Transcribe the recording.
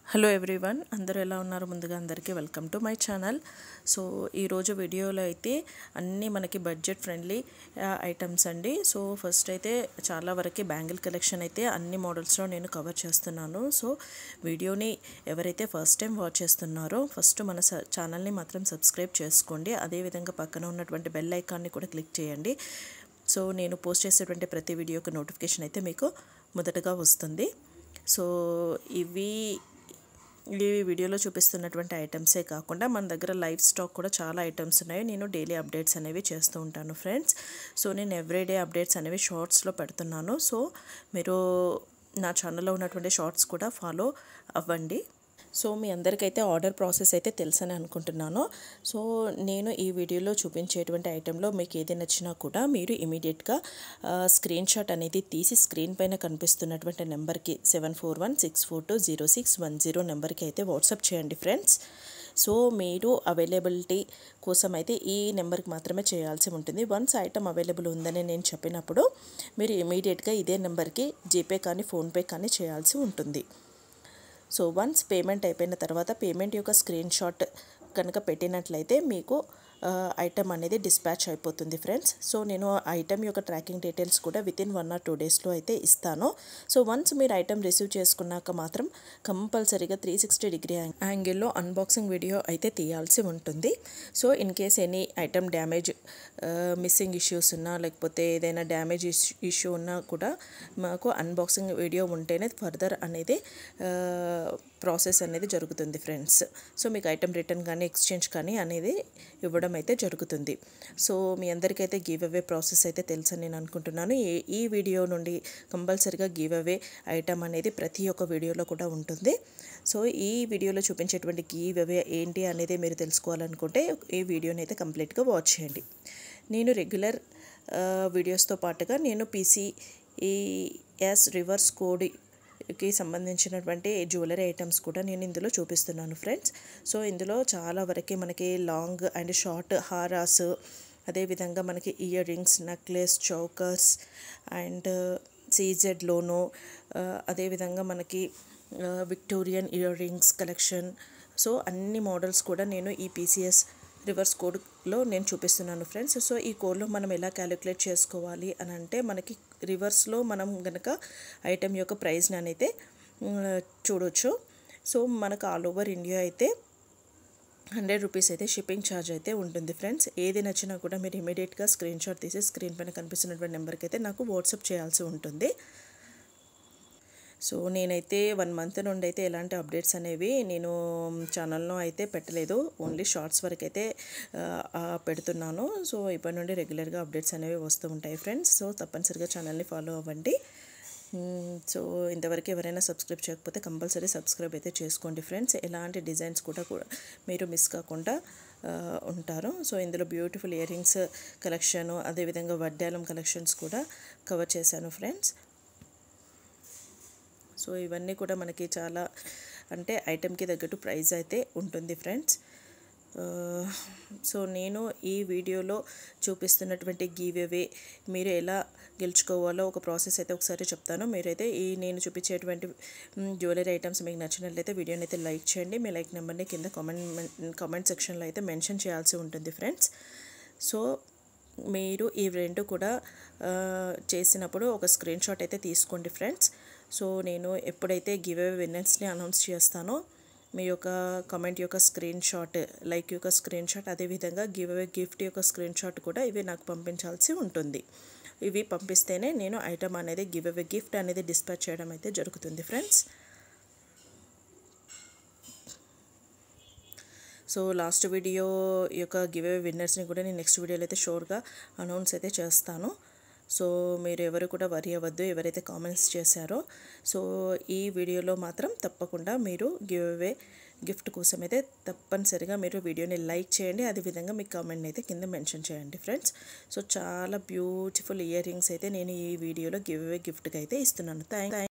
hello everyone అందరూ ఎలా ఉన్నారు ముందుగా అందరికీ welcome to my channel so ఈరోజు వీడియోలో అయితే అన్నీ మనకి బడ్జెట్ ఫ్రెండ్లీ ఐటమ్స్ అండి సో ఫస్ట్ అయితే చాలా వరకు బ్యాంగిల్ కలెక్షన్ అయితే అన్ని మోడల్స్లో నేను కవర్ చేస్తున్నాను సో వీడియోని ఎవరైతే ఫస్ట్ టైం వాచ్ చేస్తున్నారో ఫస్ట్ మన ఛానల్ని మాత్రం సబ్స్క్రైబ్ చేసుకోండి అదేవిధంగా పక్కన ఉన్నటువంటి బెల్ ఐకాన్ని కూడా క్లిక్ చేయండి సో నేను పోస్ట్ చేసేటువంటి ప్రతి వీడియోకి నోటిఫికేషన్ అయితే మీకు మొదటగా వస్తుంది సో ఇవి ఈ వీడియోలో చూపిస్తున్నటువంటి ఐటమ్సే కాకుండా మన దగ్గర లైవ్ స్టాక్ కూడా చాలా ఐటమ్స్ ఉన్నాయి నేను డైలీ అప్డేట్స్ అనేవి చేస్తూ ఉంటాను ఫ్రెండ్స్ సో నేను ఎవ్రీడే అప్డేట్స్ అనేవి షార్ట్స్లో పెడుతున్నాను సో మీరు నా ఛానల్లో ఉన్నటువంటి షార్ట్స్ కూడా ఫాలో అవ్వండి సో మీ అందరికైతే ఆర్డర్ ప్రాసెస్ అయితే తెలుసని అనుకుంటున్నాను సో నేను ఈ వీడియోలో చూపించేటువంటి ఐటెంలో మీకు ఏది నచ్చినా కూడా మీరు ఇమీడియట్గా స్క్రీన్ షాట్ అనేది తీసి స్క్రీన్ పైన కనిపిస్తున్నటువంటి నెంబర్కి seven four one six four two zero six one zero నెంబర్కి అయితే వాట్సాప్ చేయండి ఫ్రెండ్స్ సో మీరు అవైలబిలిటీ కోసం అయితే ఈ నెంబర్కి మాత్రమే చేయాల్సి ఉంటుంది వన్స్ ఐటమ్ అవైలబుల్ ఉందని నేను చెప్పినప్పుడు మీరు ఇమీడియట్గా ఇదే నెంబర్కి జీపే కానీ ఫోన్పే కానీ చేయాల్సి ఉంటుంది సో వన్స్ పేమెంట్ అయిపోయిన తర్వాత పేమెంట్ యొక్క స్క్రీన్ షాట్ కనుక పెట్టినట్లయితే మీకు ఐటమ్ అనేది డిస్పాచ్ అయిపోతుంది ఫ్రెండ్స్ సో నేను ఐటమ్ యొక్క ట్రాకింగ్ డీటెయిల్స్ కూడా within one or two డేస్లో అయితే ఇస్తాను సో వన్స్ మీరు ఐటమ్ రిసీవ్ చేసుకున్నాక మాత్రం కంపల్సరీగా త్రీ సిక్స్టీ డిగ్రీ యాంగిల్లో అన్బాక్సింగ్ వీడియో అయితే తీయాల్సి ఉంటుంది so in case any item damage missing issues ఉన్నా లేకపోతే ఏదైనా డ్యామేజ్ ఇష్యూ ఉన్నా కూడా మాకు అన్బాక్సింగ్ వీడియో ఉంటేనే ఫర్దర్ అనేది ప్రాసెస్ అనేది జరుగుతుంది ఫ్రెండ్స్ సో మీకు ఐటమ్ రిటర్న్ కానీ ఎక్స్చేంజ్ కానీ అనేది ఇవ్వడం అయితే జరుగుతుంది సో మీ అందరికైతే గివ్ అవే ప్రాసెస్ అయితే తెలుసని నేను అనుకుంటున్నాను ఈ వీడియో నుండి కంపల్సరిగా గివ్ అవే ఐటమ్ అనేది ప్రతి ఒక్క వీడియోలో కూడా ఉంటుంది సో ఈ వీడియోలో చూపించేటువంటి గివ్ అవే ఏంటి అనేది మీరు తెలుసుకోవాలనుకుంటే ఈ వీడియోని అయితే కంప్లీట్గా వాచ్ చేయండి నేను రెగ్యులర్ వీడియోస్తో పాటుగా నేను పీసీఈఎస్ రివర్స్ కోడ్ కి సంబంధించినటువంటి జ్యువెలరీ ఐటమ్స్ కూడా నేను ఇందులో చూపిస్తున్నాను ఫ్రెండ్స్ సో ఇందులో చాలా వరకు మనకి లాంగ్ అండ్ షార్ట్ హారాస్ అదేవిధంగా మనకి earrings necklace chokers and సీజెడ్లోనూ అదేవిధంగా మనకి Victorian earrings collection so అన్ని మోడల్స్ కూడా నేను ఈ పీసీఎస్ రివర్స్ కోడ్లో నేను చూపిస్తున్నాను ఫ్రెండ్స్ సో ఈ కోడ్లో మనం ఎలా క్యాలిక్యులేట్ చేసుకోవాలి అని అంటే మనకి రివర్స్లో మనం కనుక ఐటెం యొక్క ప్రైస్ని అయితే చూడొచ్చు సో మనకు ఆల్ ఓవర్ ఇండియా అయితే హండ్రెడ్ రూపీస్ అయితే షిప్పింగ్ ఛార్జ్ అయితే ఉంటుంది ఫ్రెండ్స్ ఏది నచ్చినా కూడా మీరు ఇమీడియట్గా స్క్రీన్ షాట్ తీసి స్క్రీన్ పైన కనిపిస్తున్నటువంటి నెంబర్కి అయితే నాకు వాట్సాప్ చేయాల్సి ఉంటుంది సో నేనైతే వన్ మంత్ నుండి అయితే ఎలాంటి అప్డేట్స్ అనేవి నేను ఛానల్లో అయితే పెట్టలేదు ఓన్లీ షార్ట్స్ వరకు అయితే పెడుతున్నాను సో ఇప్పటి నుండి రెగ్యులర్గా అప్డేట్స్ అనేవి వస్తూ ఉంటాయి ఫ్రెండ్స్ సో తప్పనిసరిగా ఛానల్ని ఫాలో అవ్వండి సో ఇంతవరకు ఎవరైనా సబ్స్క్రైబ్ చేయకపోతే కంపల్సరీ సబ్స్క్రైబ్ అయితే చేసుకోండి ఫ్రెండ్స్ ఎలాంటి డిజైన్స్ కూడా కూడా మీరు మిస్ కాకుండా ఉంటారు సో ఇందులో బ్యూటిఫుల్ ఇయర్ రింగ్స్ కలెక్షను అదేవిధంగా వడ్డాలం కలెక్షన్స్ కూడా కవర్ చేశాను ఫ్రెండ్స్ సో ఇవన్నీ కూడా మనకి చాలా అంటే ఐటెంకి తగ్గట్టు ప్రైస్ అయితే ఉంటుంది ఫ్రెండ్స్ సో నేను ఈ వీడియోలో చూపిస్తున్నటువంటి గివ్ అవే మీరు ఎలా గెలుచుకోవాలో ఒక ప్రాసెస్ అయితే ఒకసారి చెప్తాను మీరైతే ఈ నేను చూపించేటువంటి జ్యువెలరీ ఐటమ్స్ మీకు నచ్చినట్లయితే వీడియోని అయితే లైక్ చేయండి మీ లైక్ నెంబర్ని కింద కామెంట్ కామెంట్ సెక్షన్లో అయితే మెన్షన్ చేయాల్సి ఉంటుంది ఫ్రెండ్స్ సో మీరు ఈ రెండు కూడా చేసినప్పుడు ఒక స్క్రీన్ షాట్ అయితే తీసుకోండి ఫ్రెండ్స్ సో నేను ఎప్పుడైతే గివ్ అవే విన్నర్స్ని అనౌన్స్ చేస్తానో మీ యొక్క కమెంట్ యొక్క స్క్రీన్ షాట్ లైక్ యొక్క స్క్రీన్ షాట్ అదేవిధంగా గివ్ అవే గిఫ్ట్ యొక్క స్క్రీన్ షాట్ కూడా ఇవి నాకు పంపించాల్సి ఉంటుంది ఇవి పంపిస్తేనే నేను ఐటమ్ అనేది గివ్ అవే గిఫ్ట్ అనేది డిస్పాచ్ చేయడం అయితే జరుగుతుంది ఫ్రెండ్స్ సో లాస్ట్ వీడియో యొక్క గివ్ అవే విన్నర్స్ని కూడా నేను నెక్స్ట్ వీడియోలో అయితే షోర్గా అనౌన్స్ అయితే చేస్తాను సో మీరు ఎవరు కూడా వరి అవ్వద్దు ఎవరైతే కామెంట్స్ చేశారో సో ఈ వీడియోలో మాత్రం తప్పకుండా మీరు గివ్ అవే గిఫ్ట్ కోసం అయితే తప్పనిసరిగా మీరు వీడియోని లైక్ చేయండి అదేవిధంగా మీ కామెంట్ని అయితే కింద మెన్షన్ చేయండి ఫ్రెండ్స్ సో చాలా బ్యూటిఫుల్ ఇయర్ రింగ్స్ అయితే నేను ఈ వీడియోలో గివ్ అవే గిఫ్ట్గా అయితే ఇస్తున్నాను థ్యాంక్